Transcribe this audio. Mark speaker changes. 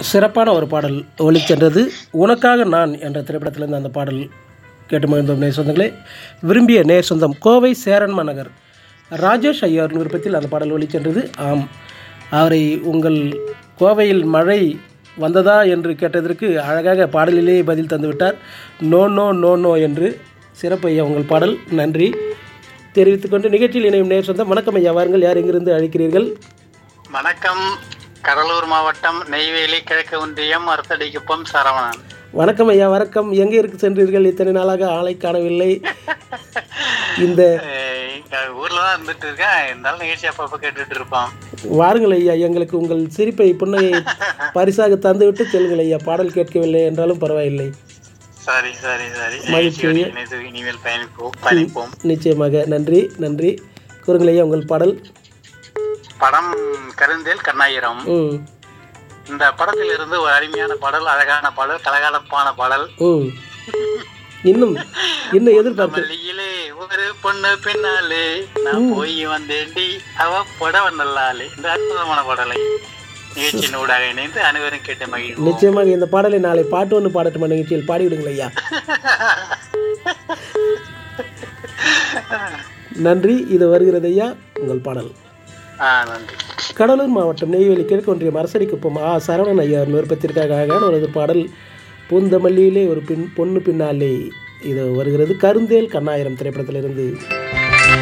Speaker 1: சிறப்பான ஒரு பாடல் ஒளிச்சென்றது உனக்காக நான் என்ற திரைப்படத்திலிருந்து அந்த பாடல் கேட்டு மகிழ்ந்தோம் நேர் சொந்தங்களே விரும்பிய நேர் சொந்தம் கோவை சேரன்ம நகர் ராஜேஷ் ஐயாரின் விருப்பத்தில் அந்த பாடல் ஒளிச்சென்றது ஆம் அவரை உங்கள் கோவையில் மழை வந்ததா என்று கேட்டதற்கு அழகாக பாடலிலேயே பதில் தந்துவிட்டார் நோ நோ நோ நோ என்று சிறப்பு ஐயா உங்கள் பாடல் நன்றி தெரிவித்துக்கொண்டு நிகழ்ச்சியில் இணையும் நேர் சொந்தம் வணக்கம் ஐயா வாருங்கள் யார் எங்கிருந்து அழைக்கிறீர்கள்
Speaker 2: வணக்கம் கடலூர் மாவட்டம் நெய்வேலி கிழக்கு ஒன்றியம் அர்த்தடிக்குப்பம் சரவணன்
Speaker 1: வணக்கம் ஐயா வணக்கம் எங்கே இருக்கு சென்றீர்கள் இத்தனை நாளாக ஆளை காணவில்லை இந்த
Speaker 2: அஹ் இங்க ஊர்ல தான் இருந்துட்டு இருக்கேன் இருந்தாலும் நிகழ்ச்சி அப்பப்ப கேட்டுட்டு இருப்போம்
Speaker 1: வாருங்கள் ஐயா எங்களுக்கு உங்கள் சிரிப்பை புன்னகையை பரிசாக தந்துவிட்டு செல்லுங்கள் ஐயா பாடல் கேட்கவில்லை என்றாலும் பரவாயில்லை
Speaker 2: சரி சரி சரி
Speaker 1: மகிழ்ச்சி.
Speaker 2: நிகழ்ச்சியோடு இணைந்து இனிமேல் பயணிப்போம் பயணிப்போம்
Speaker 1: நிச்சயமாக நன்றி நன்றி கூறுங்கள் ஐயா உங்கள் பாடல்
Speaker 2: படம் கருந்தேல் கண்ணாயிரம்
Speaker 1: ம்
Speaker 2: இந்த படத்தில் இருந்து ஒரு அருமையான பாடல் அழகான பாடல் கலகலப்பான பாடல்
Speaker 1: ம் இன்னும் இன்னும் எதிர்பார்த்து
Speaker 2: மல்லியிலே ஒரு பொண்ணு பின்னாலே நான் போய் வந்தேன்டி அவ புடவ நல்லாலே இந்த அற்புதமான பாடலை நிகழ்ச்சியின் ஊடாக இணைந்து அனைவரும் கேட்டு மகிழ்வோம்
Speaker 1: நிச்சயமாக இந்த பாடலை நாளை பாட்டு ஒன்று பாடட்டுமா நிகழ்ச்சியில் பாடிவிடுங்கள் ஐயா நன்றி இது வருகிறது ஐயா உங்கள் பாடல்
Speaker 2: ஆ நன்றி
Speaker 1: கடலூர் மாவட்டம் நெய்வேலி கிழக்கு ஒன்றிய மரசடிக்குப்பம் ஆ சரவணன் ஐயா விருப்பத்திற்காக அழகான ஒரு பாடல் பூந்தமல்லியிலே ஒரு பின் பொண்ணு பின்னாலே இது வருகிறது கருந்தேல் கண்ணாயிரம் திரைப்படத்திலிருந்து